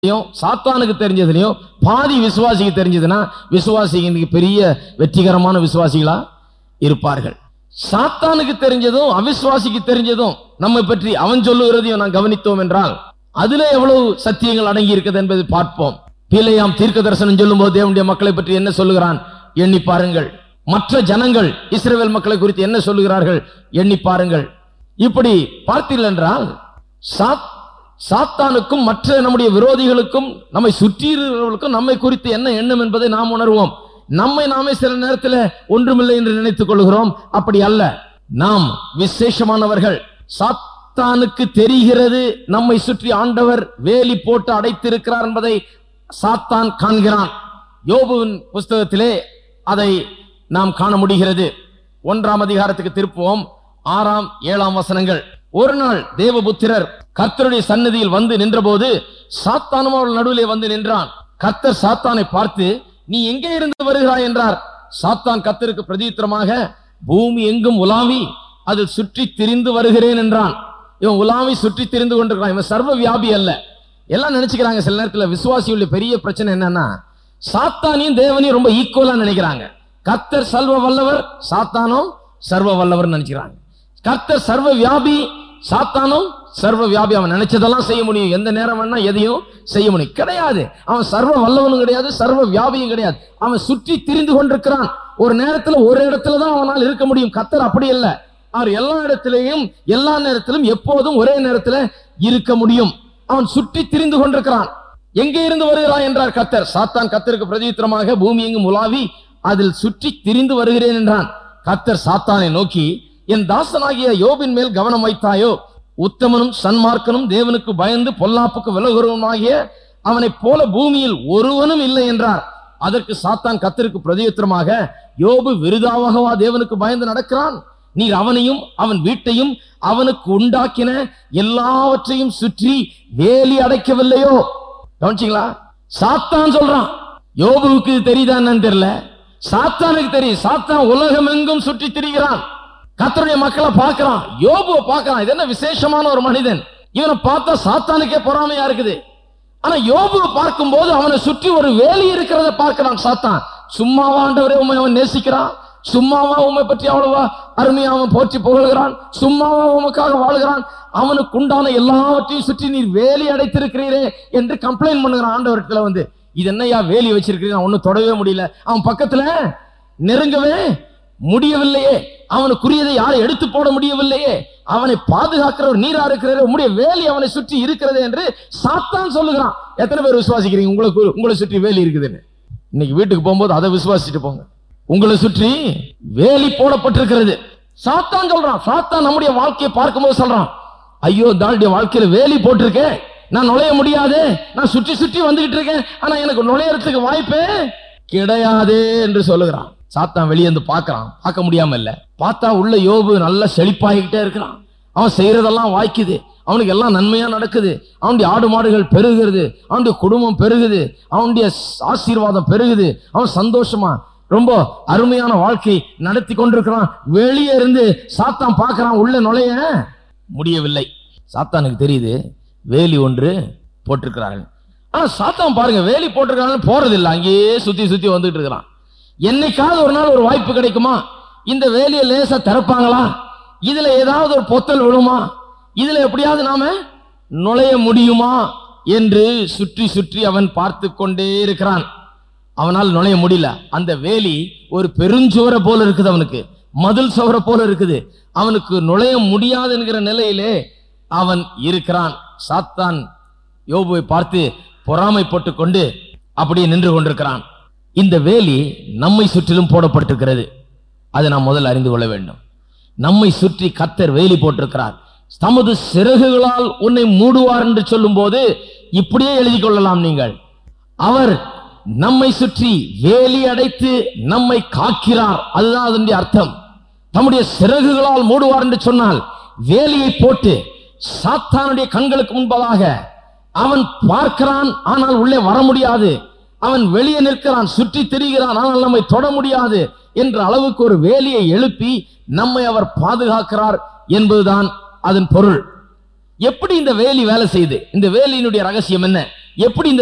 தெரியும் சாத்தானுக்கு தெரிஞ்சதுலயும் பாதி விசுவாசிக்கு தெரிஞ்சதுன்னா விசுவாசிங்க இன்னைக்கு பெரிய வெற்றிகரமான விசுவாசிகளா இருப்பார்கள் சாத்தானுக்கு தெரிஞ்சதும் அவிசுவாசிக்கு தெரிஞ்சதும் நம்மை பற்றி அவன் சொல்லுகிறதையும் நான் கவனித்தோம் என்றால் அதுல எவ்வளவு சத்தியங்கள் அடங்கி இருக்குது என்பதை பார்ப்போம் பீலையாம் தீர்க்க தரிசனம் சொல்லும்போது தேவனுடைய மக்களை பற்றி என்ன சொல்லுகிறான் எண்ணி பாருங்கள் மற்ற ஜனங்கள் இஸ்ரவேல் மக்களை குறித்து என்ன சொல்லுகிறார்கள் எண்ணி பாருங்கள் இப்படி பார்த்தீர்கள் என்றால் சாத் சாத்தானுக்கும் மற்ற நம்முடைய விரோதிகளுக்கும் நம்மை சுற்றியிருக்கிறவர்களுக்கும் நம்மை குறித்து என்ன எண்ணம் என்பதை நாம் உணர்வோம் நம்மை நாமே சில நேரத்தில் ஒன்றுமில்லை என்று நினைத்துக் கொள்கிறோம் அப்படி அல்ல நாம் விசேஷமானவர்கள் சாத்தானுக்கு தெரிகிறது நம்மை சுற்றி ஆண்டவர் வேலி போட்டு அடைத்திருக்கிறார் என்பதை சாத்தான் காண்கிறான் யோபுவின் புஸ்தகத்திலே அதை நாம் காண முடிகிறது ஒன்றாம் அதிகாரத்துக்கு திருப்புவோம் ஆறாம் ஏழாம் வசனங்கள் ஒரு நாள் தேவபுத்திரர் கர்த்தருடைய சன்னதியில் வந்து நின்றபோது சாத்தானும் அவள் நடுவிலே வந்து நின்றான் கர்த்தர் சாத்தானை பார்த்து நீ எங்கே இருந்து வருகிறாய் என்றார் சாத்தான் கர்த்தருக்கு பிரதியுத்தரமாக பூமி எங்கும் உலாவி அதில் சுற்றி திரிந்து வருகிறேன் என்றான் இவன் உலாவி சுற்றி திரிந்து கொண்டிருக்கான் இவன் சர்வ வியாபி அல்ல எல்லாம் நினைச்சுக்கிறாங்க சில நேரத்துல விசுவாசியுள்ள பெரிய பிரச்சனை என்னன்னா சாத்தானையும் தேவனையும் ரொம்ப ஈக்குவலா நினைக்கிறாங்க கர்த்தர் சர்வ வல்லவர் சாத்தானும் சர்வ வல்லவர் நினைக்கிறாங்க கர்த்தர் சர்வ வியாபி சாத்தானும் சர்வ வியாபி அவன் நினைச்சதெல்லாம் செய்ய முடியும் எந்த நேரம் வேணா எதையும் செய்ய முடியும் கிடையாது அவன் சர்வ வல்லவனும் கிடையாது சர்வ வியாபியும் கிடையாது அவன் சுற்றி திரிந்து கொண்டிருக்கிறான் ஒரு நேரத்துல ஒரு இடத்துல தான் அவனால் இருக்க முடியும் கர்த்தர் அப்படி இல்ல அவர் எல்லா இடத்திலையும் எல்லா நேரத்திலும் எப்போதும் ஒரே நேரத்துல இருக்க முடியும் அவன் சுற்றி திரிந்து கொண்டிருக்கிறான் எங்கே இருந்து வருகிறான் என்றார் கத்தர் சாத்தான் கத்தருக்கு பிரதித்திரமாக பூமி எங்கும் உலாவி அதில் சுற்றி திரிந்து வருகிறேன் என்றான் கத்தர் சாத்தானை நோக்கி என் தாசனாகிய யோபின் மேல் கவனம் வைத்தாயோ உத்தமனும் சன்மார்க்கனும் தேவனுக்கு பயந்து பொல்லாப்புக்கு விலகுறவனாகிய அவனைப் போல பூமியில் ஒருவனும் இல்லை என்றார் அதற்கு சாத்தான் கத்தருக்கு பிரதியுத்தரமாக யோபு விருதாவாகவா தேவனுக்கு பயந்து நடக்கிறான் நீர் அவனையும் அவன் வீட்டையும் அவனுக்கு உண்டாக்கின எல்லாவற்றையும் சுற்றி வேலி அடைக்கவில்லையோ கவனிச்சிங்களா சாத்தான் சொல்றான் யோபுவுக்கு இது தெரியுதா என்னன்னு தெரியல சாத்தானுக்கு தெரியும் சாத்தான் உலகம் எங்கும் சுற்றி திரிகிறான் கத்தருடைய மக்களை பார்க்கிறான் யோபுவை பார்க்கறான் இது என்ன விசேஷமான ஒரு மனிதன் இவனை பார்த்தா சாத்தானுக்கே பொறாமையா இருக்குது ஆனா யோபுவை பார்க்கும்போது அவனை சுற்றி ஒரு வேலி இருக்கிறத பார்க்கிறான் சாத்தான் சும்மாவா ஆண்டவரே உண்மை அவன் நேசிக்கிறான் சும்மாவா உண்மை பற்றி அவ்வளவா அருமையா அவன் போற்றி புகழ்கிறான் சும்மாவா உமக்காக வாழ்கிறான் அவனுக்கு உண்டான எல்லாவற்றையும் சுற்றி நீர் வேலி அடைத்திருக்கிறீரே என்று கம்ப்ளைண்ட் பண்ணுகிறான் ஆண்டவரத்துல வந்து இது என்னையா வேலி வச்சிருக்கிறீங்க நான் ஒன்னும் தொடவே முடியல அவன் பக்கத்துல நெருங்கவே முடியவில்லையே அவனுக்குரியதை யாரும் எடுத்து போட முடியவில்லையே அவனை பாதுகாக்கிறவர் நீரா இருக்கிறவர் உம்முடைய வேலி அவனை சுற்றி இருக்கிறது என்று சாத்தான் சொல்லுகிறான் எத்தனை பேர் விசுவாசிக்கிறீங்க உங்களுக்கு உங்களை சுற்றி வேலி இருக்குதுன்னு இன்னைக்கு வீட்டுக்கு போகும்போது அதை விசுவாசிச்சுட்டு போங்க உங்களை சுற்றி வேலி போடப்பட்டிருக்கிறது சாத்தான் சொல்றான் சாத்தான் நம்முடைய வாழ்க்கையை பார்க்கும்போது சொல்றான் ஐயோ தாளுடைய வாழ்க்கையில வேலி போட்டிருக்கேன் நான் நுழைய முடியாது நான் சுற்றி சுற்றி வந்துகிட்டு இருக்கேன் ஆனா எனக்கு நுழையறதுக்கு வாய்ப்பே கிடையாது என்று சொல்லுகிறான் சாத்தான் வெளியே வந்து பார்க்கறான் பார்க்க முடியாம இல்ல பார்த்தா உள்ள யோபு நல்ல செழிப்பாகிக்கிட்டே இருக்கிறான் அவன் செய்யறதெல்லாம் வாய்க்குது அவனுக்கு எல்லாம் நன்மையா நடக்குது அவனுடைய ஆடு மாடுகள் பெருகுறது அவனுடைய குடும்பம் பெருகுது அவனுடைய ஆசீர்வாதம் பெருகுது அவன் சந்தோஷமா ரொம்ப அருமையான வாழ்க்கை நடத்தி கொண்டிருக்கிறான் வெளியே இருந்து சாத்தான் பார்க்கறான் உள்ள நுழைய முடியவில்லை சாத்தானுக்கு தெரியுது வேலி ஒன்று போட்டிருக்கிறார்கள் ஆனா சாத்தான் பாருங்க வேலி போட்டிருக்காங்க போறது இல்லை அங்கேயே சுத்தி சுத்தி வந்துட்டு இருக்கிறான் என்னைக்காவது ஒரு நாள் ஒரு வாய்ப்பு கிடைக்குமா இந்த வேலியை லேசா திறப்பாங்களா இதுல ஏதாவது ஒரு பொத்தல் விழுமா இதுல எப்படியாவது நாம நுழைய முடியுமா என்று சுற்றி சுற்றி அவன் பார்த்து கொண்டே இருக்கிறான் அவனால் நுழைய முடியல அந்த வேலி ஒரு பெருஞ்சுவரை போல இருக்குது அவனுக்கு மதில் சுவரை போல இருக்குது அவனுக்கு நுழைய முடியாது என்கிற நிலையிலே அவன் இருக்கிறான் சாத்தான் யோபுவை பார்த்து பொறாமைப்பட்டு கொண்டு அப்படியே நின்று கொண்டிருக்கிறான் இந்த வேலி நம்மை சுற்றிலும் போடப்பட்டிருக்கிறது அதை நாம் முதல்ல அறிந்து கொள்ள வேண்டும் நம்மை சுற்றி கத்தர் வேலி போட்டிருக்கிறார் தமது சிறகுகளால் உன்னை மூடுவார் என்று சொல்லும்போது இப்படியே எழுதி கொள்ளலாம் நீங்கள் அவர் நம்மை சுற்றி வேலி அடைத்து நம்மை காக்கிறார் அதுதான் அதனுடைய அர்த்தம் தம்முடைய சிறகுகளால் மூடுவார் என்று சொன்னால் வேலியை போட்டு சாத்தானுடைய கண்களுக்கு முன்பதாக அவன் பார்க்கிறான் ஆனால் உள்ளே வர முடியாது அவன் வெளியே நிற்கிறான் சுற்றி திரிகிறான் ஆனால் நம்மை தொட முடியாது என்ற அளவுக்கு ஒரு வேலியை எழுப்பி நம்மை அவர் பாதுகாக்கிறார் என்பதுதான் அதன் பொருள் எப்படி இந்த வேலி வேலை செய்யுது இந்த வேலியினுடைய ரகசியம் என்ன எப்படி இந்த